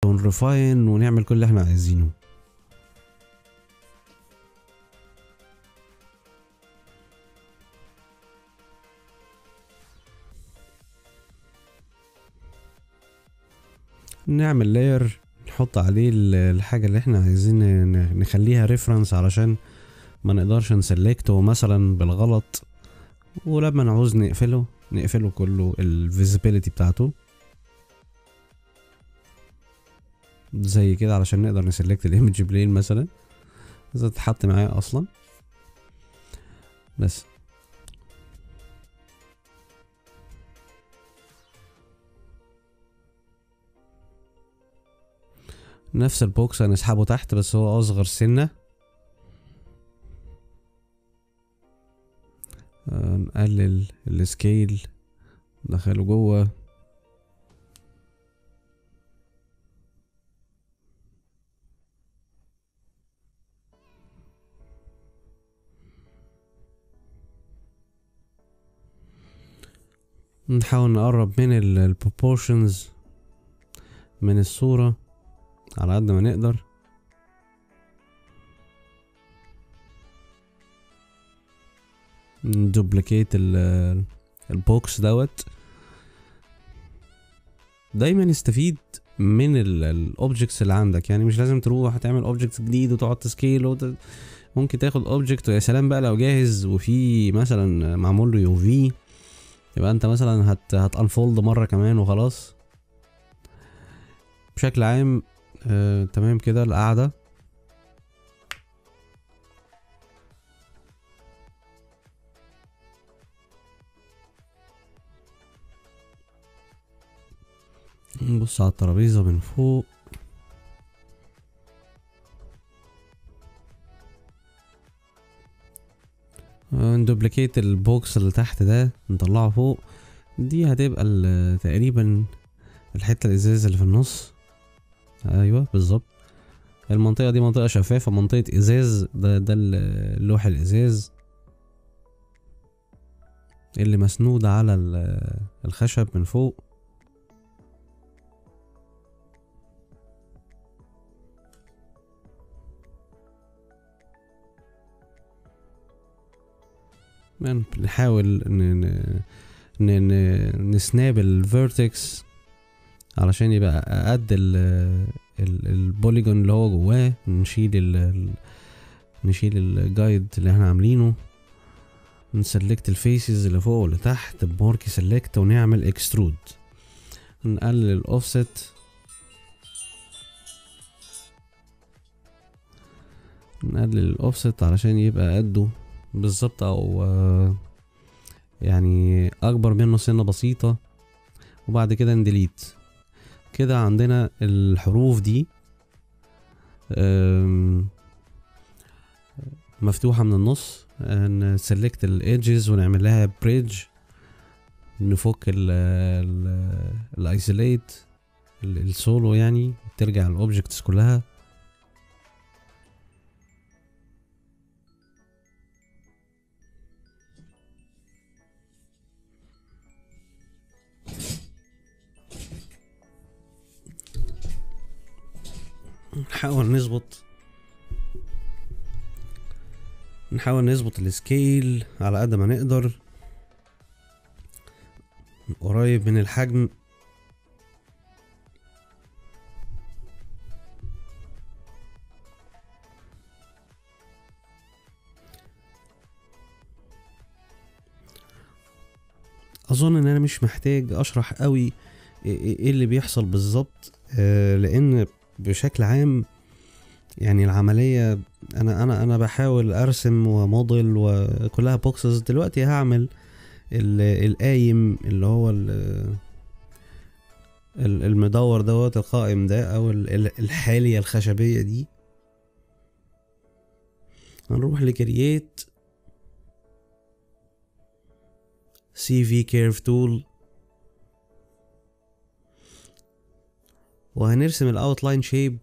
ونرفاين ونعمل كل اللي احنا عايزينه نعمل لاير نحط عليه ال- الحاجة اللي احنا عايزين ن- نخليها ريفرنس علشان ما نقدرش نسلكته مثلا بالغلط ولما نعوز نقفله نقفله كله الفيزيبيليتي بتاعته زي كده علشان نقدر نسلكت الايمج بلين مثلا اذا تتحط معايا اصلا بس نفس البوكس هنسحبه تحت بس هو اصغر سنة آه، نقلل السكيل ندخله جوه نحاول نقرب من البروبورشنز من الصورة على قد ما نقدر ندوبليكيت ال- البوكس دوت دايما استفيد من الاوبجكتس اللي عندك يعني مش لازم تروح تعمل اوبجكت جديد وتقعد تسكيل وت... ممكن تاخد اوبجكت ويا سلام بقى لو جاهز وفي مثلا معمول له يو في يبقى انت مثلا هت هتانفولد مره كمان وخلاص بشكل عام آه، تمام كده القعده نبص على الترابيزه من فوق آه، ندوبليكيت البوكس اللي تحت ده نطلعه فوق دي هتبقى ال- تقريبا الحته الازاز اللي في النص ايوه بالظبط المنطقه دي منطقه شفافه منطقه ازاز ده ده ال- لوح الازاز اللي مسنود على ال- الخشب من فوق من- بنحاول ن- ن- ن- ن- نسناب الفيرتكس علشان يبقى قد ال ال- البوليجون اللي هو جواه نشيل ال ال- نشيل الجايد اللي احنا عاملينه نسلكت الفيسز اللي فوق واللي تحت بماركي سلكت ونعمل اكسترود نقلل الاوفست نقلل الاوفست علشان يبقى قده بالظبط او آه، يعني اكبر منه سنة بسيطة وبعد كده نديليت كده عندنا الحروف دي آم، مفتوحة من النص نسلكت الايدجز ونعمل لها بريدج نفك ال الايزوليت السولو يعني ترجع الاوبجكتس كلها نحاول نظبط نحاول نظبط السكيل على قد ما نقدر قريب من الحجم اظن ان انا مش محتاج اشرح قوي ايه إيه اللي بيحصل بالظبط آه، لان بشكل عام يعني العملية انا انا انا بحاول ارسم وموديل وكلها بوكسز دلوقتي هعمل ال- القايم اللي هو ال- ال- المدور دوت القائم ده او ال- ال- الحالية الخشبية دي هنروح لكرييت سي في كيرف تول وهنرسم الاوتلاين شيب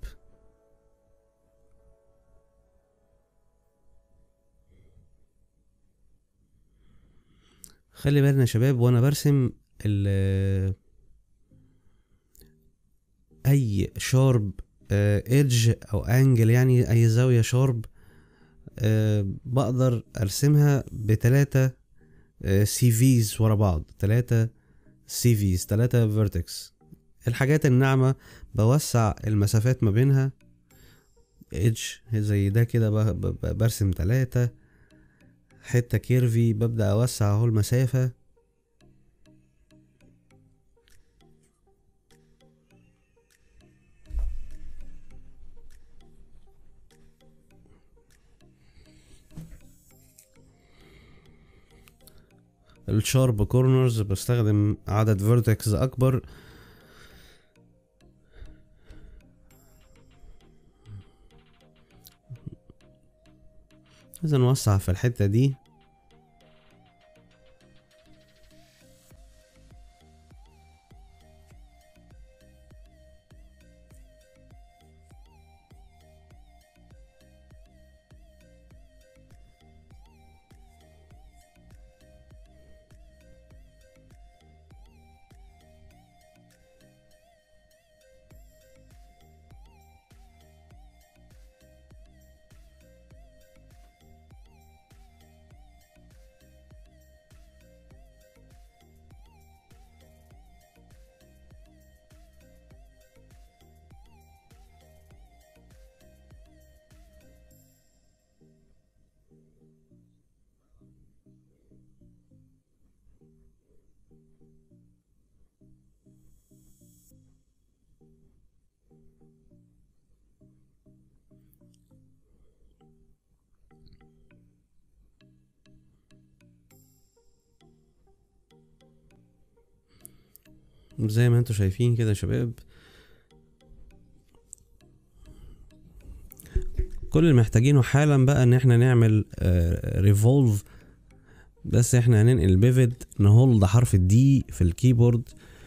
خلي بالنا يا شباب وانا برسم ال اي شارب ايدج او انجل يعني اي زاوية شارب آه، بقدر ارسمها بتلاتة سي فيز ورا بعض تلاتة سي فيز تلاتة فيرتكس الحاجات الناعمة بوسع المسافات ما بينها ايدج زي ده كده ب- ب- برسم تلاتة حتة كيرفي ببدأ أوسع أهو المسافة الشارب كورنرز بستخدم عدد فيرتكس أكبر إذا نوسع في الحتة دي زي ما انتوا شايفين كده يا شباب كل اللي محتاجينه حالا بقى ان احنا نعمل ريفولف بس احنا هننقل البيفت نهولد حرف الدي في الكيبورد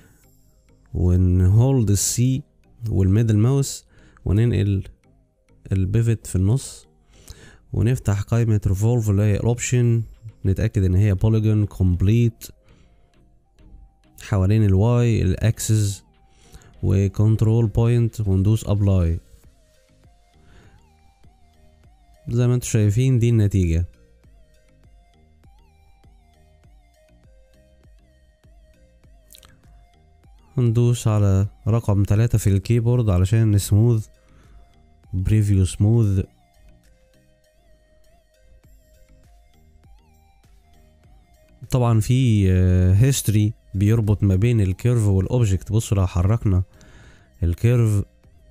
ونهولد السي والميدل ماوس وننقل البيفت في النص ونفتح قائمة ريفولف اللي هي الاوبشن نتأكد ان هي بوليجون كومبليت حوالين الواي الاكسس وكنترول بوينت وندوس ابلاي زي ما انتم شايفين دي النتيجة هندوس على رقم تلاتة في الكيبورد علشان نسموذ بريفيو سموث طبعا في هيستوري بيربط ما بين الكيرف والاوبجكت بصوا لو حركنا الكيرف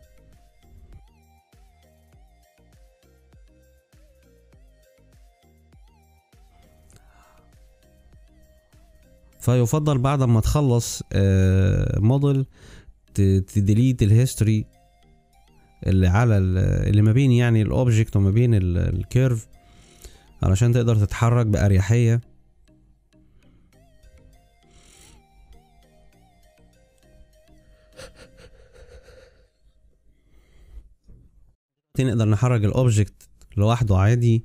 فيفضل بعد ما تخلص موديل تديليت الهيستوري اللي على ال- اللي ما بين يعني الاوبجكت وما بين ال- الكيرف علشان تقدر تتحرك بأريحية نقدر نحرك الاوبجكت لوحده عادي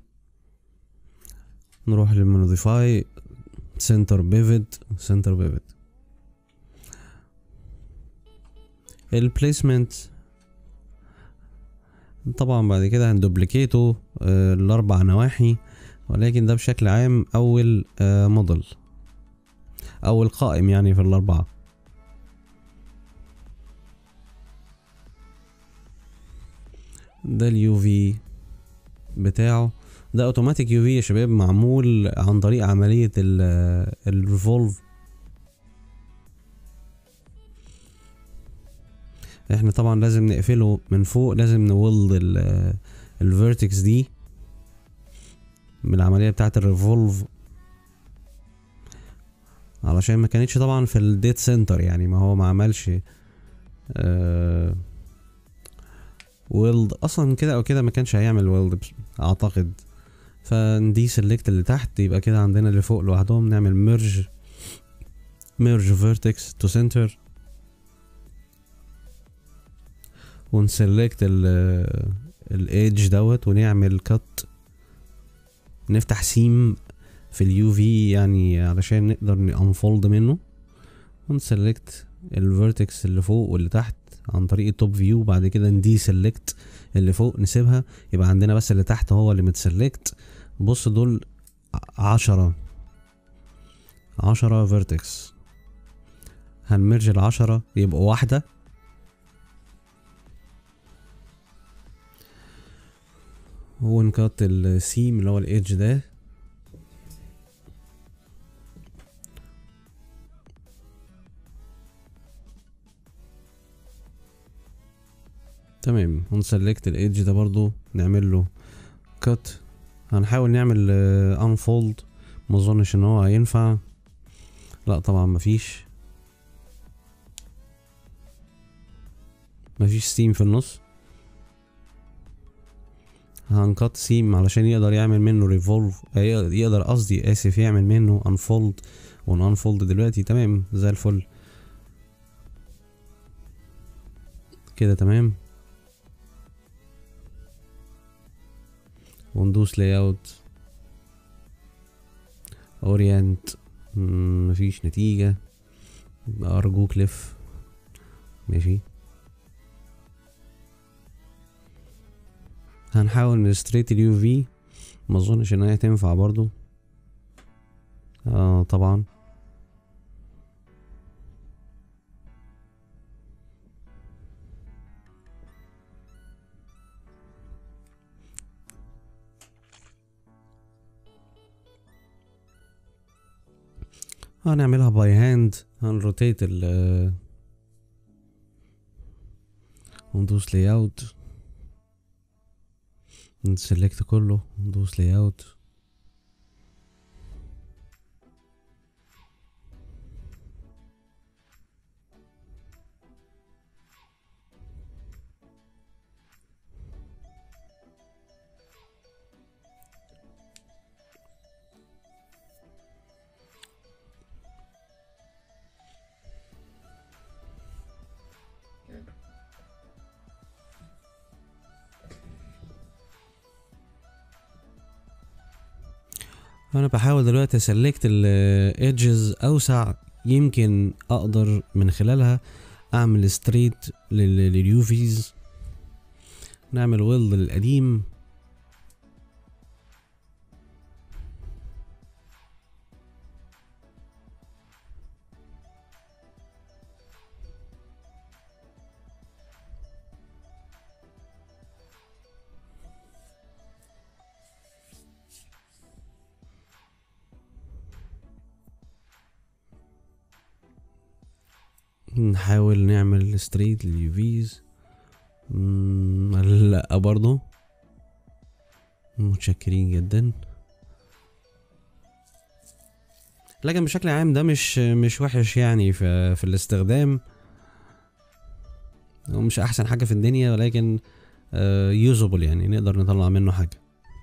نروح للموديفاي سنتر بيفت سنتر بيفت البليسمنت طبعا بعد كده هندوبليكيته آه، الاربع نواحي ولكن ده بشكل عام اول آه، موديل اول قائم يعني في الاربعه ده اليو في بتاعه ده اوتوماتيك يو في يا شباب معمول عن طريق عملية الريفولف احنا طبعا لازم نقفله من فوق لازم نولد الفيرتكس دي من العملية بتاعة الريفولف علشان ما كانتش طبعا في الديت سنتر يعني ما هو ما عملش آه ويلد اصلا كده او كده ما كانش هيعمل ويلد اعتقد فندي سيلكت اللي تحت يبقى كده عندنا اللي فوق لوحدهم نعمل ميرج ميرج فيرتكس تو سنتر ونسلكت ال الايدج دوت ونعمل كات نفتح سيم في اليو في يعني علشان نقدر نانفولد منه ونسلكت الفيرتكس اللي فوق واللي تحت عن طريق التوب فيو بعد كده ندي سيلكت اللي فوق نسيبها يبقى عندنا بس اللي تحت هو اللي متسلكت بص دول ع- عشرة عشرة فيرتكس هنمرج العشرة يبقوا واحدة ونكت السيم اللي هو الايدج ده تمام ونسلكت الايدج ده برضو نعمل له كات هنحاول نعمل انفولد ما اظنش ان هو هينفع لا طبعا مفيش مفيش سيم في النص هنقط سيم علشان يقدر يعمل منه ريفولف يقدر قصدي اسف يعمل منه انفولد ونانفولد دلوقتي تمام زي الفل كده تمام وندوس لاي اوت اورينت مفيش نتيجة ارجوك لف ماشي هنحاول نستريت اليو في ما اظنش ان هي تنفع برضو اه طبعا هنعملها باي هاند هنروتيت ال وندوس لاي اوت نسلكت كله ندوس لاي اوت انا بحاول دلوقتي اسلكت الايدجز اوسع يمكن اقدر من خلالها اعمل ستريت لليوفيز نعمل ويلد للقديم نحاول نعمل ستريت لليوفيز مم، لا برضو متشكرين جدا لكن بشكل عام ده مش مش وحش يعني في, في الاستخدام هو مش احسن حاجة في الدنيا ولكن يوزابل يعني نقدر نطلع منه حاجة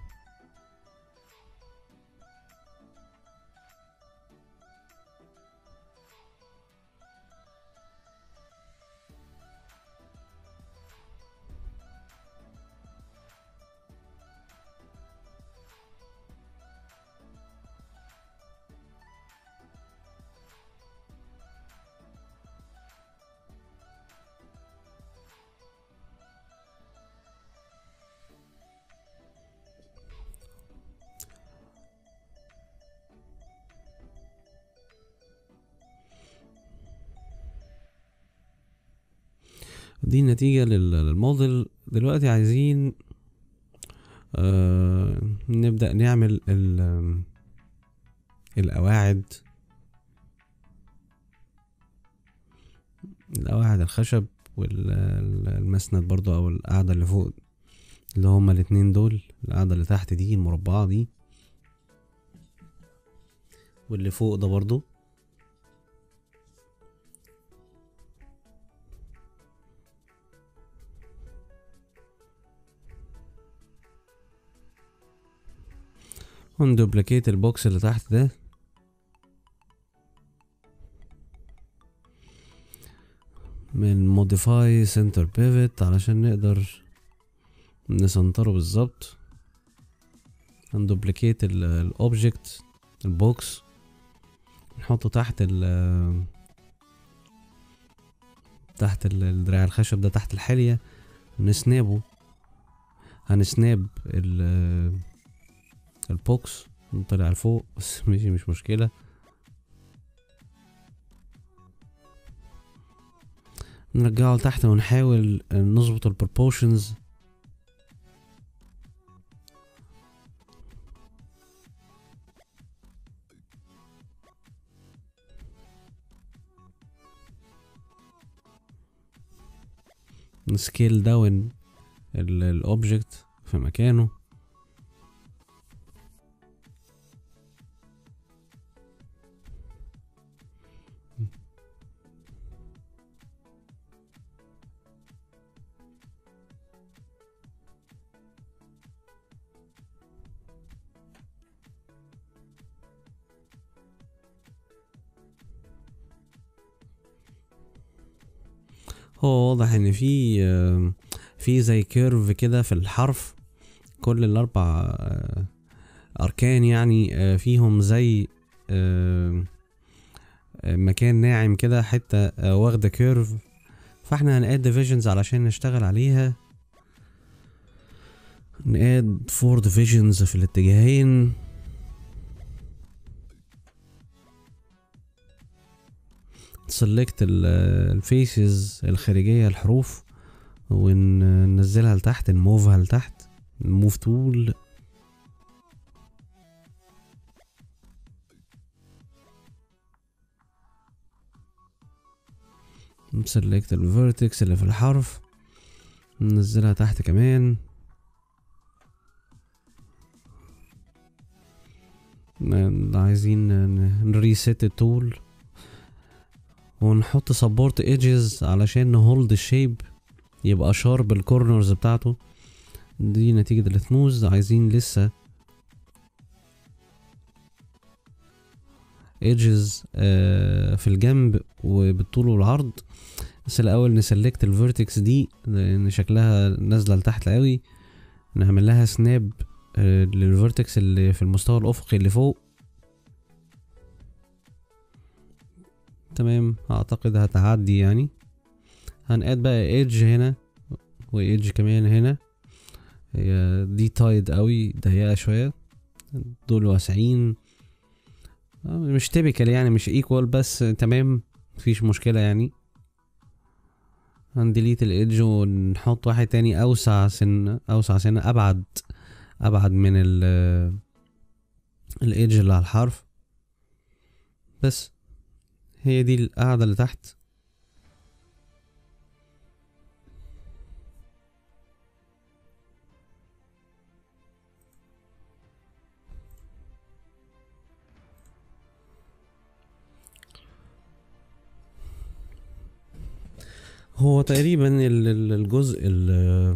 دي النتيجة لل- للموديل دلوقتي عايزين آه نبدأ نعمل ال القواعد القواعد الخشب والمسند برضو او القاعدة اللي فوق اللي هما الاتنين دول القاعدة اللي تحت دي المربعة دي واللي فوق ده برضو وندوبليكيت البوكس اللي تحت ده من موديفاي سنتر بيفت علشان نقدر نسنتره بالظبط هندوبليكيت الاوبجكت البوكس نحطه تحت ال تحت ال- الدراع الخشب ده تحت الحلية نسنابه هنسناب ال البوكس طلع لفوق بس ماشي مش مشكلة نرجعه لتحت ونحاول نظبط البروبوشنز نسكيل داون الاوبجكت في مكانه هو واضح ان في آم، في زي كيرف كده في الحرف كل الاربع آه، اركان يعني آه، فيهم زي آم، آه، مكان ناعم كده حته آه، واخده كيرف فاحنا هنقاد ديفيجنز علشان نشتغل عليها نقاد فور ديفيجنز في الاتجاهين سلكت الفيسز الخارجية الحروف وننزلها لتحت نموفها لتحت الموف تول نسلكت الفيرتكس اللي في الحرف ننزلها تحت كمان ن- عايزين نريست التول ونحط سبورت ايدجز علشان نهولد الشيب يبقى شارب الكورنرز بتاعته دي نتيجة السموز عايزين لسه ايدجز في الجنب وبالطول والعرض بس الاول نسلكت الفيرتكس دي لان شكلها نازله لتحت قوي نعمل لها سناب للفيرتكس اللي في المستوى الافقي اللي فوق تمام اعتقد هتعدي يعني هنقاد بقى ايدج هنا وايدج كمان هنا هي دي تايد قوي ضيقه شويه دول واسعين آه، مش تيبيكال يعني مش ايكوال بس تمام مفيش مشكله يعني هنديليت الايدج ونحط واحد تاني اوسع سن اوسع سن ابعد ابعد من ال الايدج اللي على الحرف بس هي دي القاعدة اللي تحت هو تقريبا ال- ال- الجزء ال-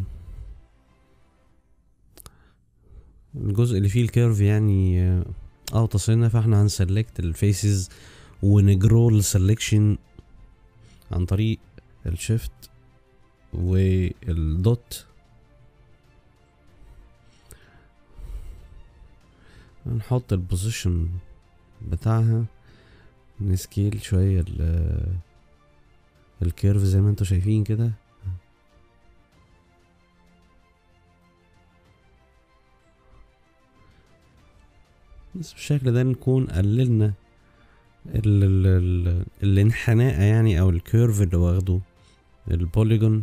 الجزء اللي فيه الكيرف يعني اوطى سنة فاحنا هنسلكت الفيسز ونجرول سelection عن طريق الشيفت والدوت هنحط البوزيشن بتاعها نسكيل شوية ال الكيرف زي ما انتوا شايفين كده بس بالشكل ده نكون قللنا ال ال ال الانحناء يعني او الكيرف اللي واخده البوليجون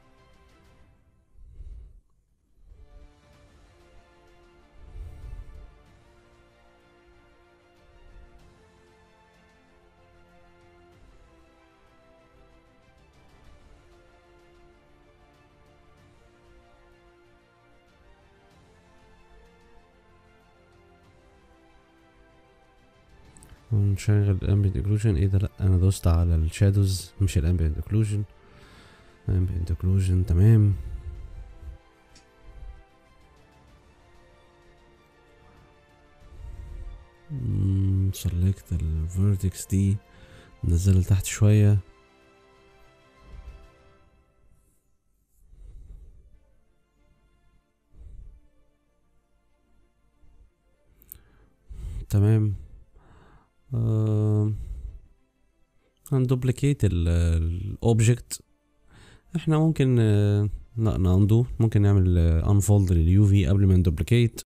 ونشغل ambient occlusion ايه ده لا انا دوست على الشادوز مش الامبيانت occlusion ambient occlusion تمام سلكت الفيرتكس دي نزلها لتحت شوية تمام آه هندوبليكيت الاوبجكت احنا ممكن ناندو ممكن نعمل انفولد لليو في قبل ما ندوبليكيت